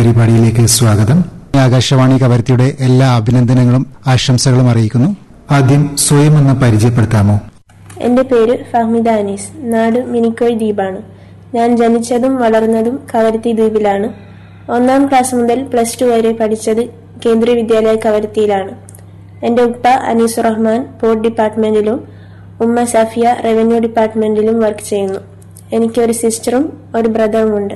പരിപാടിയിലേക്ക് സ്വാഗതം ആകാശവാണി കവരത്തിയുടെ എല്ലാ അഭിനന്ദനങ്ങളും ആശംസകളും അറിയിക്കുന്നു ആദ്യം സ്വയം ഒന്ന് പരിചയപ്പെടുത്താമോ എന്റെ പേര് ഫഹ്മിദ അനീസ് നാട് മിനിക്കോയ് ദ്വീപാണ് ഞാൻ ജനിച്ചതും വളർന്നതും കവരത്തി ദ്വീപിലാണ് ഒന്നാം ക്ലാസ് മുതൽ പ്ലസ് ടു വരെ പഠിച്ചത് കേന്ദ്രീയ വിദ്യാലയ കവരത്തിയിലാണ് എന്റെ ഉപ്പ അനീസ് റഹ്മാൻ പോർട്ട് ഡിപ്പാർട്ട്മെന്റിലും ഉമ്മ സഫിയ റവന്യൂ ഡിപ്പാർട്ട്മെന്റിലും വർക്ക് ചെയ്യുന്നു എനിക്ക് ഒരു സിസ്റ്ററും ഒരു ബ്രദറും ഉണ്ട്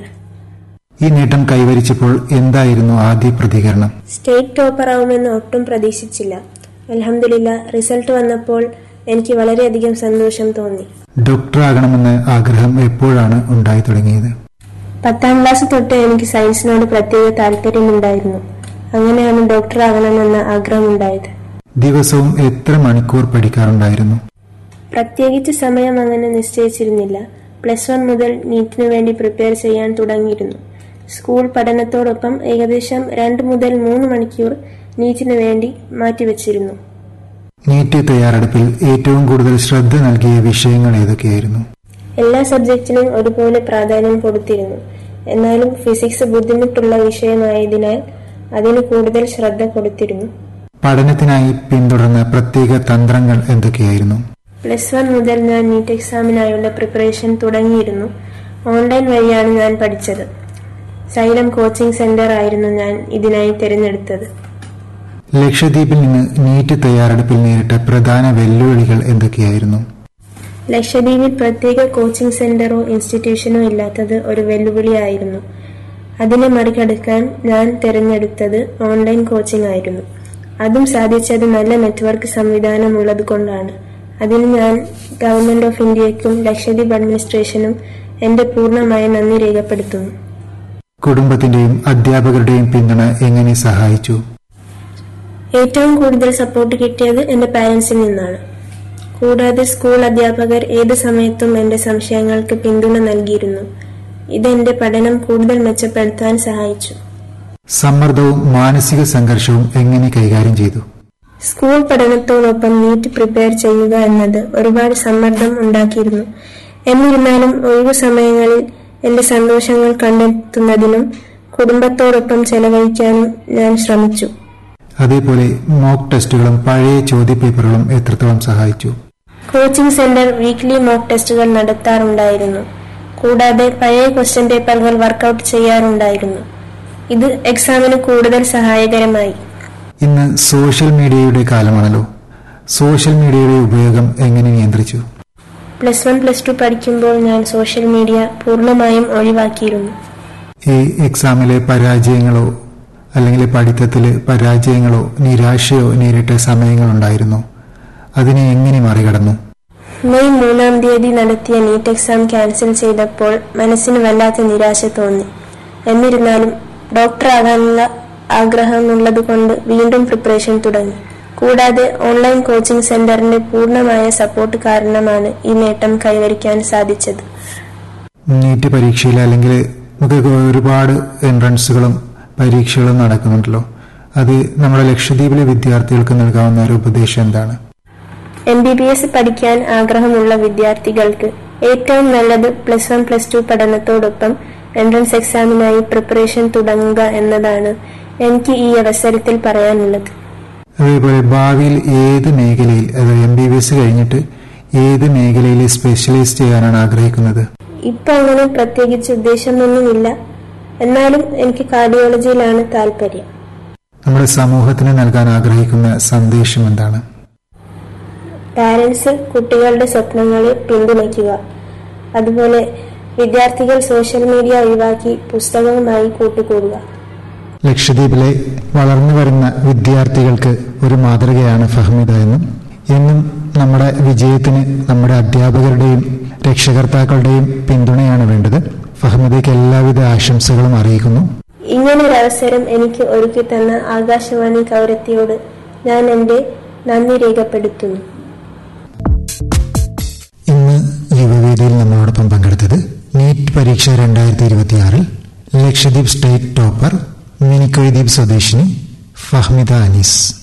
ഈ നേട്ടം കൈവരിച്ചപ്പോൾ എന്തായിരുന്നു ആദ്യ പ്രതികരണം സ്റ്റേറ്റ് ടോപ്പർ ആവുമെന്ന് ഒട്ടും പ്രതീക്ഷിച്ചില്ല അലഹമില്ല റിസൾട്ട് വന്നപ്പോൾ എനിക്ക് വളരെയധികം സന്തോഷം തോന്നി ഡോക്ടറാകണമെന്ന് ആഗ്രഹം എപ്പോഴാണ് ഉണ്ടായി തുടങ്ങിയത് പത്താം ക്ലാസ് തൊട്ട് എനിക്ക് സയൻസിനോട് പ്രത്യേക താല്പര്യമുണ്ടായിരുന്നു അങ്ങനെയാണ് ഡോക്ടറാകണമെന്ന ആഗ്രഹമുണ്ടായത് ദിവസവും എത്ര മണിക്കൂർ പഠിക്കാറുണ്ടായിരുന്നു പ്രത്യേകിച്ച് സമയം അങ്ങനെ നിശ്ചയിച്ചിരുന്നില്ല പ്ലസ് വൺ മുതൽ നീറ്റിനു വേണ്ടി പ്രിപ്പയർ ചെയ്യാൻ തുടങ്ങിയിരുന്നു സ്കൂൾ പഠനത്തോടൊപ്പം ഏകദേശം രണ്ട് മുതൽ മൂന്ന് മണിക്കൂർ നീറ്റിനു വേണ്ടി മാറ്റിവെച്ചിരുന്നു നീറ്റ് തയ്യാറെടുപ്പിൽ ഏറ്റവും കൂടുതൽ ശ്രദ്ധ നൽകിയ വിഷയങ്ങൾ ഏതൊക്കെയായിരുന്നു എല്ലാ സബ്ജക്റ്റിനും ഒരുപോലെ പ്രാധാന്യം കൊടുത്തിരുന്നു എന്നാലും ഫിസിക്സ് ബുദ്ധിമുട്ടുള്ള വിഷയമായതിനാൽ അതിന് കൂടുതൽ ശ്രദ്ധ കൊടുത്തിരുന്നു പഠനത്തിനായി പിന്തുടർന്ന പ്രത്യേക തന്ത്രങ്ങൾ എന്തൊക്കെയായിരുന്നു പ്ലസ് വൺ മുതൽ ഞാൻ നീറ്റ് എക്സാമിനായുള്ള പ്രിപ്പറേഷൻ തുടങ്ങിയിരുന്നു ഓൺലൈൻ വഴിയാണ് ഞാൻ പഠിച്ചത് സൈലം കോച്ചിംഗ് സെന്റർ ആയിരുന്നു ഞാൻ ഇതിനായി തിരഞ്ഞെടുത്തത് ലക്ഷദ്വീപിൽ നിന്ന് നീറ്റ് തയ്യാറെടുപ്പിൽ നേരിട്ട പ്രധാന വെല്ലുവിളികൾ എന്തൊക്കെയായിരുന്നു ലക്ഷദ്വീപിൽ പ്രത്യേക കോച്ചിംഗ് സെന്ററോ ഇൻസ്റ്റിറ്റ്യൂഷനോ ഇല്ലാത്തത് ഒരു വെല്ലുവിളിയായിരുന്നു അതിനെ മറികടക്കാൻ ഞാൻ തിരഞ്ഞെടുത്തത് ഓൺലൈൻ കോച്ചിംഗ് ആയിരുന്നു അതും സാധിച്ചത് നല്ല നെറ്റ്വർക്ക് സംവിധാനം ഉള്ളതുകൊണ്ടാണ് അതിന് ഞാൻ ഗവൺമെന്റ് ഓഫ് ഇന്ത്യയ്ക്കും ലക്ഷദ്വീപ് അഡ്മിനിസ്ട്രേഷനും എന്റെ പൂർണ്ണമായ നന്ദി രേഖപ്പെടുത്തുന്നു കുടുംബത്തിന്റെയും അധ്യാപകരുടെയും പിന്തുണ എങ്ങനെ സഹായിച്ചു ഏറ്റവും കൂടുതൽ സപ്പോർട്ട് കിട്ടിയത് എന്റെ പാരന്റ്സിൽ നിന്നാണ് കൂടാതെ സ്കൂൾ അധ്യാപകർ ഏത് സമയത്തും എന്റെ സംശയങ്ങൾക്ക് പിന്തുണ നൽകിയിരുന്നു ഇത് എന്റെ പഠനം കൂടുതൽ മെച്ചപ്പെടുത്താൻ സഹായിച്ചു സമ്മർദ്ദവും മാനസിക സംഘർഷവും എങ്ങനെ കൈകാര്യം ചെയ്തു സ്കൂൾ പഠനത്തോടൊപ്പം നീറ്റ് പ്രിപ്പയർ ചെയ്യുക എന്നത് ഒരുപാട് സമ്മർദ്ദം ഉണ്ടാക്കിയിരുന്നു എന്നിരുന്നാലും ഒഴിവു സമയങ്ങളിൽ എന്റെ സന്തോഷങ്ങൾ കണ്ടെത്തുന്നതിനും കുടുംബത്തോടൊപ്പം ചെലവഴിക്കാനും ഞാൻ ശ്രമിച്ചു അതേപോലെ മോക്ക് ടെസ്റ്റുകളും പഴയ ചോദ്യപേപ്പറുകളും എത്രത്തോളം സഹായിച്ചു കോച്ചിംഗ് സെന്റർ വീക്ക്ലി മോക്ക് ടെസ്റ്റുകൾ നടത്താറുണ്ടായിരുന്നു കൂടാതെ പഴയ ക്വസ്റ്റ്യൻ പേപ്പറുകൾ വർക്കൗട്ട് ചെയ്യാറുണ്ടായിരുന്നു ഇത് എക്സാമിന് കൂടുതൽ സഹായകരമായി ഇന്ന് സോഷ്യൽ മീഡിയയുടെ കാലമാണല്ലോ സോഷ്യൽ മീഡിയയുടെ ഉപയോഗം എങ്ങനെ നിയന്ത്രിച്ചു പ്ലസ് വൺ പ്ലസ് ടു പഠിക്കുമ്പോൾ ഞാൻ സോഷ്യൽ മീഡിയ പൂർണ്ണമായും ഒഴിവാക്കിയിരുന്നു ഈ എക്സാമിലെ പരാജയങ്ങളോ അല്ലെങ്കിൽ പഠിത്തത്തിലെ പരാജയങ്ങളോ നിരാശയോ നേരിട്ട സമയങ്ങളുണ്ടായിരുന്നു അതിനെ എങ്ങനെ മറികടന്നു മെയ് മൂന്നാം തീയതി നടത്തിയ നീറ്റ് എക്സാം ക്യാൻസൽ ചെയ്തപ്പോൾ മനസ്സിന് വല്ലാത്ത നിരാശ തോന്നി എന്നിരുന്നാലും ഡോക്ടറാകാനുള്ള ആഗ്രഹമുള്ളതുകൊണ്ട് വീണ്ടും പ്രിപ്പറേഷൻ തുടങ്ങി കൂടാതെ ഓൺലൈൻ കോച്ചിംഗ് സെന്ററിന്റെ പൂർണ്ണമായ സപ്പോർട്ട് കാരണമാണ് ഈ നേട്ടം കൈവരിക്കാൻ സാധിച്ചത് നീറ്റ് പരീക്ഷയിൽ അല്ലെങ്കിൽ നമുക്ക് ഒരുപാട് എൻട്രൻസുകളും പരീക്ഷകളും നടക്കുന്നുണ്ടല്ലോ അത് നമ്മുടെ ലക്ഷദ്വീപിലെ വിദ്യാർത്ഥികൾക്ക് നൽകാവുന്ന ഒരു ഉപദേശം എന്താണ് എം ബി ബി എസ് പഠിക്കാൻ ആഗ്രഹമുള്ള വിദ്യാർത്ഥികൾക്ക് ഏറ്റവും നല്ലത് പ്ലസ് വൺ പ്ലസ് ടു പഠനത്തോടൊപ്പം എൻട്രൻസ് എക്സാമിനായി പ്രിപ്പറേഷൻ തുടങ്ങുക എന്നതാണ് എനിക്ക് ഈ അവസരത്തിൽ പറയാനുള്ളത് അതേപോലെ ഭാവിയിൽ ഏത് മേഖലയിൽ അതായത് എം ബി ബി എസ് കഴിഞ്ഞിട്ട് ഏത് മേഖലയിൽ സ്പെഷ്യലൈസ് ചെയ്യാനാണ് ആഗ്രഹിക്കുന്നത് ഇപ്പൊ അങ്ങനെ പ്രത്യേകിച്ച് ഉദ്ദേശമൊന്നുമില്ല എന്നാലും എനിക്ക് കാർഡിയോളജിയിലാണ് താല്പര്യം നമ്മുടെ സമൂഹത്തിന് നൽകാൻ ആഗ്രഹിക്കുന്ന സന്ദേശം എന്താണ് പാരന്റ്സ് കുട്ടികളുടെ സ്വപ്നങ്ങളെ പിന്തുണയ്ക്കുക അതുപോലെ വിദ്യാർത്ഥികൾ സോഷ്യൽ മീഡിയ ഒഴിവാക്കി പുസ്തകവുമായി കൂട്ടുകൂടുക ലക്ഷദ്വീപിലെ വളർന്നു വരുന്ന വിദ്യാർത്ഥികൾക്ക് ഒരു മാതൃകയാണ് ഫഹ്മിദ എന്നും എന്നും നമ്മുടെ വിജയത്തിന് നമ്മുടെ അധ്യാപകരുടെയും രക്ഷകർത്താക്കളുടെയും പിന്തുണയാണ് വേണ്ടത് ഫഹ്മിദയ്ക്ക് എല്ലാവിധ ആശംസകളും അറിയിക്കുന്നു ഇങ്ങനൊരു അവസരം എനിക്ക് ഒരുക്കി തന്ന ആകാശവാണി കൗരത്തിയോട് ഞാൻ എന്റെ നന്ദി രേഖപ്പെടുത്തുന്നു ഇന്ന് യുവവേദിയിൽ നമ്മളോടൊപ്പം പങ്കെടുത്തത് നീറ്റ് പരീക്ഷ രണ്ടായിരത്തി ഇരുപത്തിയാറിൽ ലക്ഷദ്വീപ് സ്റ്റേറ്റ് ടോപ്പർ മിനിക്കൊയ്ദ്വീപ് സ്വദേശിനി ഫഹ്മിദ അനീസ്